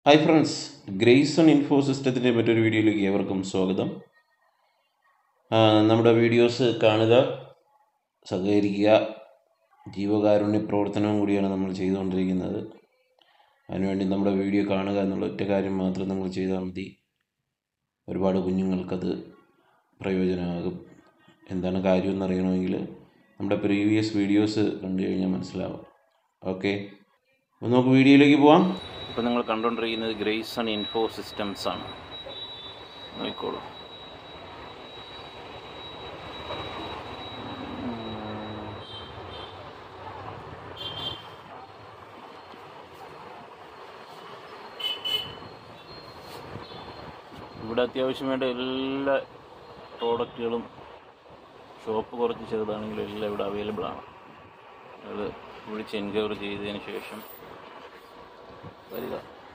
Hi friends Grayson info സിസ്റ്റത്തിൻ്റെ മറ്റൊരു വീഡിയോയിലേക്ക് ഏവർക്കും സ്വാഗതം ആ, നമ്മുടെ വീഡിയോസ് കാണുക സഹകരിക്കുക ജീവകാരുണ്യ പ്രവർത്തനവും കൂടിയാണ് നമ്മൾ ചെയ്തുകൊണ്ടിരിക്കുന്നത് അതിനുവേണ്ടി നമ്മുടെ വീഡിയോ കാണുക എന്നുള്ള ഒറ്റ കാര്യം മാത്രം നിങ്ങൾ ചെയ്താൽ മതി ഒരുപാട് കുഞ്ഞുങ്ങൾക്കത് പ്രയോജനമാകും എന്താണ് കാര്യം എന്നറിയണമെങ്കിൽ നമ്മുടെ പ്രീവിയസ് വീഡിയോസ് കണ്ടു കഴിഞ്ഞാൽ മനസ്സിലാവും ഓക്കെ അപ്പോൾ നമുക്ക് വീഡിയോയിലേക്ക് പോവാം ഇപ്പോൾ നിങ്ങൾ കണ്ടുകൊണ്ടിരിക്കുന്നത് ഗ്രേസ് ആൻഡ് ഇൻഫോ സിസ്റ്റംസ് ആണ് നോക്കിക്കോളൂ ഇവിടെ അത്യാവശ്യം വേണ്ട എല്ലാ പ്രോഡക്റ്റുകളും ഷോപ്പ് കുറച്ച് ചെറുതാണെങ്കിലും എല്ലാം ഇവിടെ അവൈലബിൾ ആണ് അത് വിളിച്ച് എൻക്വയറി ചെയ്തതിന് ശേഷം വരിക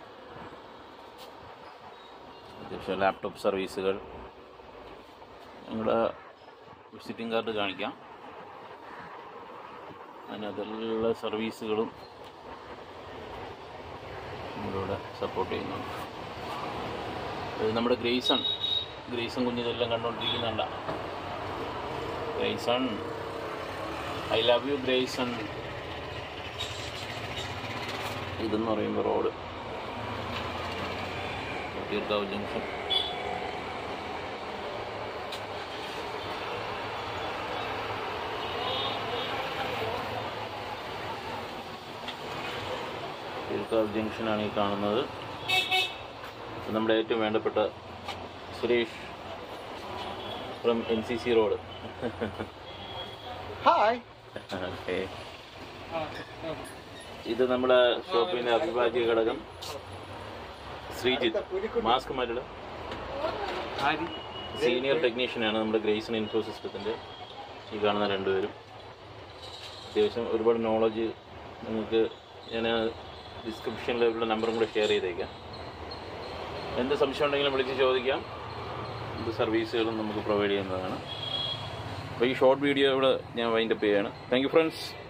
അത്യാവശ്യം ലാപ്ടോപ്പ് സർവീസുകൾ നിങ്ങളുടെ വിസിറ്റിംഗ് കാർഡ് കാണിക്കാം അതിനകത്തെല്ലാ സർവീസുകളും നമ്മളിവിടെ സപ്പോർട്ട് ചെയ്യുന്നുണ്ട് ഇത് നമ്മുടെ ഗ്രേസൺ ഗ്രേസൺ കുഞ്ഞിതെല്ലാം കണ്ടുകൊണ്ടിരിക്കുന്നുണ്ട Grayson I love you Grayson ഇതെന്ന് പറയുമ്പോൾ റോഡ് തീർക്കാവ് ജംഗ്ഷൻ തീർക്കാവ് ജംഗ്ഷനാണ് ഈ കാണുന്നത് ഇത് നമ്മുടെ ഏറ്റവും വേണ്ടപ്പെട്ട Suresh from N C C road Hi. Okay ഇത് നമ്മുടെ ഷോപ്പിന്റെ അവിഭാജ്യ ഘടകം ശ്രീജിത്ത് മാസ്ക് മാറ്റിട സീനിയർ ടെക്നീഷ്യനാണ് നമ്മുടെ ഗ്രേസൺ ഇൻഫോ സിസ്റ്റത്തിൻ്റെ ഈ കാണുന്ന രണ്ടുപേരും അത്യാവശ്യം ഒരുപാട് നോളജ് നിങ്ങൾക്ക് ഞാൻ ഡിസ്ക്രിപ്ഷനിൽ ഇവരുടെ നമ്പറും കൂടെ ഷെയർ ചെയ്തേക്കാം എന്ത് സംശയം ഉണ്ടെങ്കിലും വിളിച്ച് ചോദിക്കാം എന്ത് സർവീസുകളും നമുക്ക് പ്രൊവൈഡ് ചെയ്യുന്നതാണ് അപ്പോൾ ഈ ഷോർട്ട് വീഡിയോ ഇവിടെ ഞാൻ വൈൻഡപ്പ് ചെയ്യുകയാണ് താങ്ക് യു ഫ്രണ്ട്സ്